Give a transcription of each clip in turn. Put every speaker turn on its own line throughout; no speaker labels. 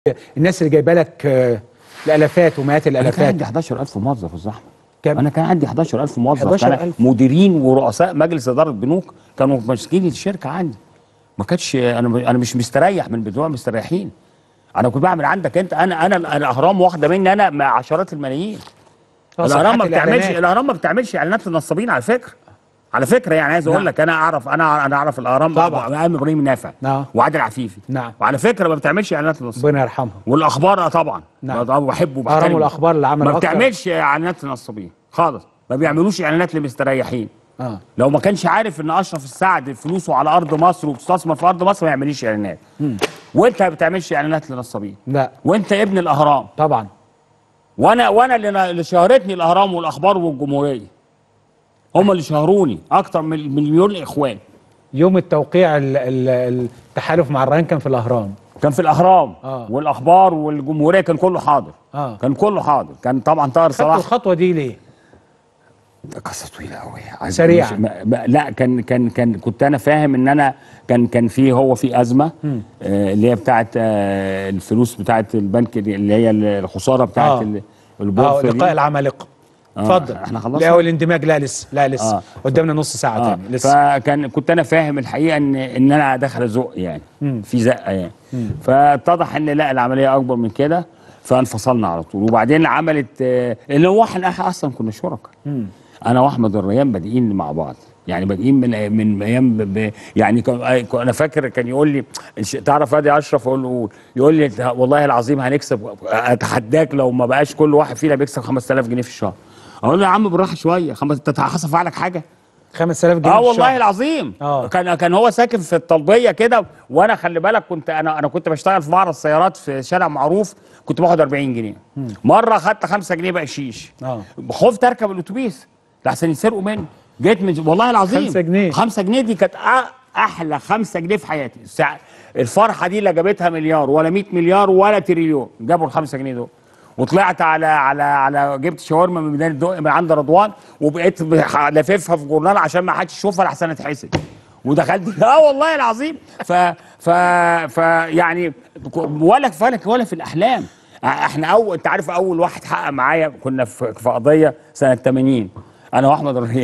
الناس اللي جايبه لك آه، الالافات ومئات
انا كان
الالافات
عندي 11000 موظف في الزحمه
كام؟
انا كان عندي 11000 موظف
11,000
كان مديرين ورؤساء مجلس اداره بنوك كانوا ماسكين الشركه عندي ما كانتش انا انا مش مستريح من بتوع مستريحين انا كنت بعمل عندك انت انا انا الاهرام واخده مني انا مع عشرات الملايين
آه،
الاهرام ما
صفحات
بتعملش
الإعلانات.
الاهرام ما بتعملش اعلانات للنصابين على فكره على فكره يعني عايز اقول
نعم.
لك انا اعرف انا انا اعرف الاهرام
طبعا.
ايام ابراهيم نافع
نعم.
وعادل عفيفي
نعم.
وعلى فكره ما بتعملش اعلانات للنصابين
ربنا يرحمهم
والاخبار اه طبعا
نعم.
نعم. بحبه
أهرام
وبحترمه.
والأخبار اللي عمل
ما
أكتر.
بتعملش اعلانات للنصابين خالص ما بيعملوش اعلانات للمستريحين
اه
لو ما كانش عارف ان اشرف السعد فلوسه على ارض مصر وبتستثمر في ارض مصر ما يعمليش اعلانات وانت ما بتعملش اعلانات للنصابين
لا
وانت ابن الاهرام
طبعا
وانا وانا اللي اللي شهرتني الاهرام والاخبار والجمهوريه هم اللي شهروني اكتر من مليون اخوان
يوم التوقيع ال- ال- التحالف مع الرهان كان في الاهرام
كان في الاهرام
آه.
والاخبار والجمهوريه كان كله حاضر
اه
كان كله حاضر كان طبعا طاهر
خدت
صلاح
الخطوه دي ليه؟
ده قصه طويله قوي
سريعاً.
ما ما لا كان كان كان كنت انا فاهم ان انا كان كان في هو في ازمه آه اللي هي بتاعت آه الفلوس بتاعت البنك دي اللي هي الخساره بتاعت
آه.
ال-
اه
البورصه
لقاء
دي
العمالقه
آه،
اتفضل
إحنا خلصنا؟
لا هو الاندماج لا لسه لا لسه
آه.
قدامنا نص ساعه
آه
تاني لسه
فكان كنت انا فاهم الحقيقه ان ان انا داخل ازق يعني في زقه يعني فاتضح ان لا العمليه اكبر من كده فانفصلنا على طول وبعدين عملت آه، اللي هو احنا اصلا كنا شركاء انا واحمد الريان بادئين مع بعض يعني بادئين من من ايام ب- ب- يعني كان- آه، كان- انا فاكر كان يقول لي "إيش- تعرف ادي اشرف اقول له قول يقول لي "أنت والله العظيم هنكسب اتحداك لو ما بقاش كل واحد فينا بيكسب 5000 جنيه في الشهر اقول له يا عم بالراحه شويه خمس انت حصل عليك حاجه
5000 جنيه
اه
في
والله
الشهر.
العظيم
آه.
كان كان هو ساكن في الطلبيه كده وانا خلي بالك كنت انا انا كنت بشتغل في معرض سيارات في شارع معروف كنت باخد 40 جنيه مره خدت 5 جنيه بقشيش
آه.
خفت اركب الاتوبيس لحسن يسرقوا مني جيت من والله العظيم
5 جنيه.
5 جنيه دي كانت أ- احلى 5 جنيه في حياتي السع- الفرحه دي لا جابتها مليار ولا 100 مليار ولا تريليون جابوا ال 5 جنيه دول وطلعت على على على جبت شاورما من ميدان الدق من عند رضوان وبقيت بح- لاففها في جورنال عشان ما حدش يشوفها لحسن اتحسد ودخلت اه والله العظيم ف ف ف يعني ولا في ولا في الاحلام احنا اول انت عارف اول واحد حقق معايا كنا في في قضيه سنه 80 انا واحمد الريان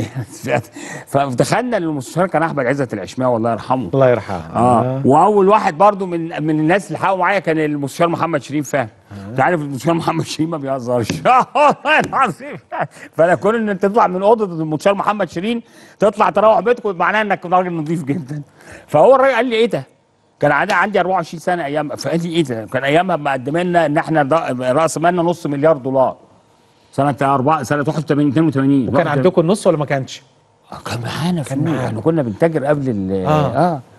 فدخلنا للمستشار كان احمد عزت العشماوي الله يرحمه
الله يرحمه
اه واول واحد برضو من من الناس اللي حققوا معايا كان المستشار محمد شيرين فهمي انت عارف المستشار محمد شيرين ما بيهزرش والله العظيم فانا كون ان انت تطلع من اوضه المستشار محمد شيرين تطلع تروح بيتكم معناه انك راجل نظيف جدا فهو الراجل قال لي ايه ده كان عندي عندي 24 سنه ايام فقال لي ايه ده كان ايامها مقدم لنا ان احنا ض- راس مالنا نص مليار دولار سنه 4 سنه 81 82
كان عندكم النص ولا ما كانش؟
كان معانا
كان
فلوس
معانا.
احنا كنا بنتاجر قبل ال
آه.
اه,